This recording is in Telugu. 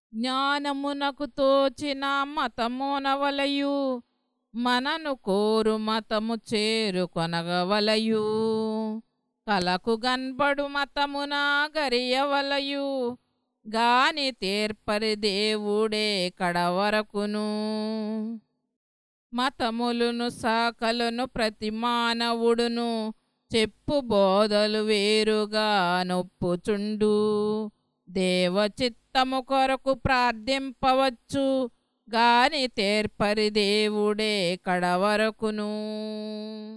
జ్ఞానమునకు తోచిన మతమునవలయు మనను కోరు మతము చేరుకొనగవలయు కలకు గన్బడు మతమున గరియవలయు గాని తేర్పరి దేవుడే కడవరకును మతములను శాఖలను ప్రతి మానవుడును చెప్పు బోధలు వేరుగా నొప్పుచుండు దేవచిత్తము కొరకు ప్రార్థింపవచ్చు గాని తేర్పరి దేవుడే కడవరకును